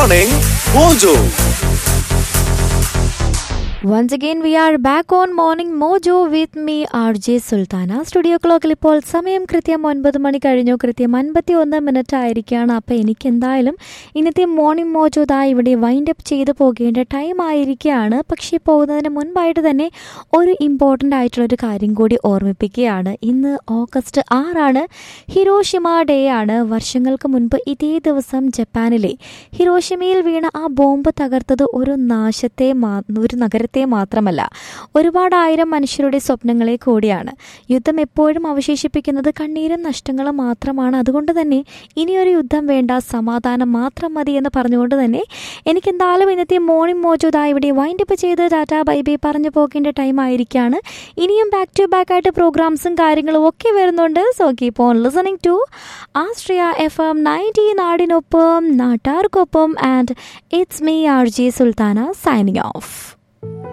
Morning Mojo. Once again, we are back on Morning Mojo with me, RJ Sultana studio ക്ലോക്കിൽ ഇപ്പോൾ സമയം കൃത്യം ഒൻപത് മണി കഴിഞ്ഞു കൃത്യം അൻപത്തി ഒന്ന് മിനിറ്റ് ആയിരിക്കുകയാണ് അപ്പോൾ എനിക്ക് എന്തായാലും ഇന്നത്തെ മോർണിംഗ് മോജോ ദാ ഇവിടെ വൈൻഡ് അപ്പ് ചെയ്ത് പോകേണ്ട ടൈം ആയിരിക്കുകയാണ് പക്ഷേ പോകുന്നതിന് മുൻപായിട്ട് തന്നെ ഒരു ഇമ്പോർട്ടൻ്റ് ആയിട്ടുള്ളൊരു കാര്യം കൂടി ഓർമ്മിപ്പിക്കുകയാണ് ഇന്ന് ഓഗസ്റ്റ് ആറാണ് ഹിരോഷിമ ഡേ ആണ് വർഷങ്ങൾക്ക് മുൻപ് ഇതേ ദിവസം ജപ്പാനിലെ ഹിരോഷിമയിൽ വീണ ആ ബോംബ് തകർത്തത് ഒരു നാശത്തെ മാ ഒരു നഗരത്തെ മാത്രമല്ല ഒരുപാടായിരം മനുഷ്യരുടെ സ്വപ്നങ്ങളെ കൂടിയാണ് യുദ്ധം എപ്പോഴും അവശേഷിപ്പിക്കുന്നത് കണ്ണീരും നഷ്ടങ്ങളും മാത്രമാണ് അതുകൊണ്ട് തന്നെ ഇനിയൊരു യുദ്ധം വേണ്ട സമാധാനം മാത്രം മതി എന്ന് പറഞ്ഞുകൊണ്ട് തന്നെ എനിക്ക് എന്തായാലും ഇന്നത്തെ മോർണിംഗ് മോജോ ദാ ഇവിടെ വൈൻഡ് അപ്പ് ചെയ്ത് ടാറ്റ ബൈബൈ പറഞ്ഞു പോകേണ്ട ടൈം ആയിരിക്കുകയാണ് ഇനിയും ബാക്ക് ടു ബാക്ക് ആയിട്ട് പ്രോഗ്രാംസും കാര്യങ്ങളും ഒക്കെ വരുന്നുണ്ട് so keep on listening to Austria F M ninety നാടിനൊപ്പം നാട്ടാർക്കൊപ്പം and it's me R J Sultana signing of